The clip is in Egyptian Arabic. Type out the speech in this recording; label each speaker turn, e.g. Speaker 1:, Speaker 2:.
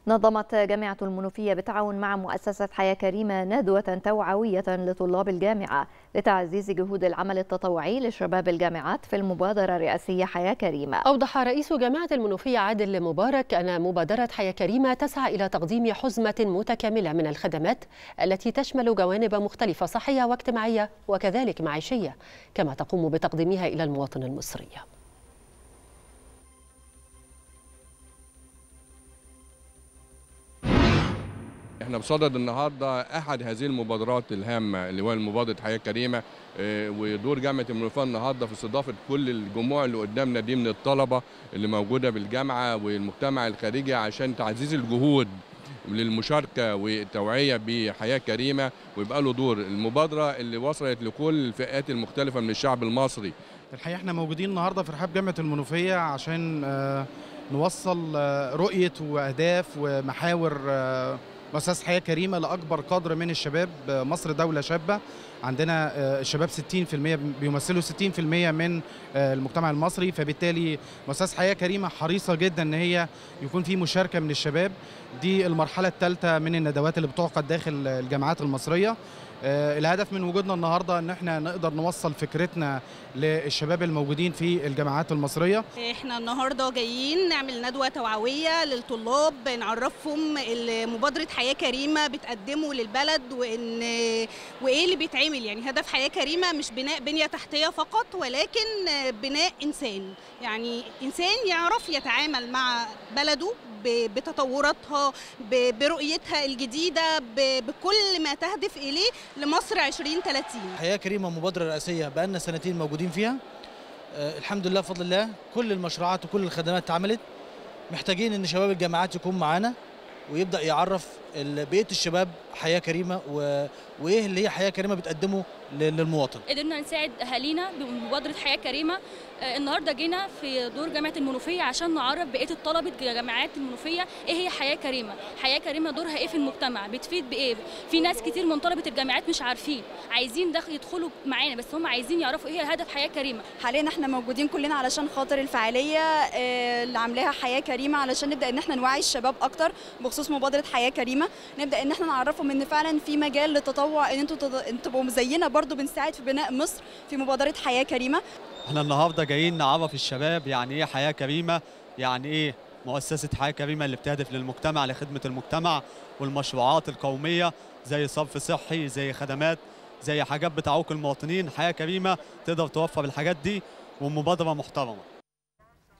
Speaker 1: نظمت جامعة المنوفية بالتعاون مع مؤسسة حياة كريمة ندوة توعوية لطلاب الجامعة لتعزيز جهود العمل التطوعي لشباب الجامعات في المبادرة الرئاسية حياة كريمة
Speaker 2: أوضح رئيس جامعة المنوفية عادل مبارك أن مبادرة حياة كريمة تسعى إلى تقديم حزمة متكاملة من الخدمات التي تشمل جوانب مختلفة صحية واجتماعية وكذلك معيشية كما تقوم بتقديمها إلى المواطن المصري
Speaker 3: احنا بصدد النهارده احد هذه المبادرات الهامه اللي هو مبادره حياه كريمه اه ودور جامعه المنوفيه النهارده في استضافه كل الجموع اللي قدامنا دي من الطلبه اللي موجوده بالجامعه والمجتمع الخارجي عشان تعزيز الجهود للمشاركه والتوعيه بحياه كريمه ويبقى له دور المبادره اللي وصلت لكل الفئات المختلفه من الشعب المصري
Speaker 4: الحقيقه احنا موجودين النهارده في رحاب جامعه المنوفيه عشان اه نوصل اه رؤيه واهداف ومحاور مؤسسة حياة كريمة لأكبر قدر من الشباب مصر دولة شابة عندنا الشباب 60% بيمثلوا 60% من المجتمع المصري فبالتالي مؤسسة حياة كريمة حريصة جدا ان هي يكون في مشاركة من الشباب دي المرحلة الثالثة من الندوات اللي بتعقد داخل الجامعات المصرية الهدف من وجودنا النهارده ان احنا نقدر نوصل فكرتنا للشباب الموجودين في الجامعات المصريه
Speaker 5: احنا النهارده جايين نعمل ندوه توعويه للطلاب نعرفهم مبادره حياه كريمه بتقدمه للبلد وان وايه اللي بيتعمل يعني هدف حياه كريمه مش بناء بنيه تحتيه فقط ولكن بناء انسان يعني انسان يعرف يتعامل مع بلده بتطوراتها برؤيتها الجديده بكل ما تهدف اليه لمصر 2030
Speaker 6: حياه كريمه مبادره رئاسيه بقالنا سنتين موجودين فيها أه الحمد لله بفضل الله كل المشروعات وكل الخدمات اتعملت محتاجين ان شباب الجامعات يكون معانا ويبدا يعرف بقيه الشباب حياه كريمه و... وايه اللي هي حياه كريمه بتقدمه للمواطن
Speaker 7: قدرنا نساعد اهالينا بمبادره حياه كريمه النهارده جينا في دور جامعه المنوفيه عشان نعرف بقيه الطلبه جامعات المنوفيه ايه هي حياه كريمه حياه كريمه دورها ايه في المجتمع بتفيد بايه في ناس كتير من طلبه الجامعات مش عارفين عايزين دخل يدخلوا معانا بس هم عايزين يعرفوا ايه هدف حياه كريمه
Speaker 8: حاليا احنا موجودين كلنا علشان خاطر الفعاليه اللي عاملاها حياه كريمه علشان نبدا ان احنا نوعي الشباب اكتر بخصوص مبادره حياه كريمه نبدا ان احنا نعرفهم ان فعلا في مجال للتطوع ان انتوا تبقوا زينا برضو بنساعد في بناء مصر في مبادره حياه كريمه
Speaker 9: احنا النهارده جايين نعرف الشباب يعني ايه حياه كريمه يعني ايه مؤسسه حياه كريمه اللي بتهدف للمجتمع لخدمه المجتمع والمشروعات القوميه زي صرف صحي زي خدمات زي حاجات بتعوق المواطنين حياه كريمه تقدر توفر الحاجات دي ومبادره محترمه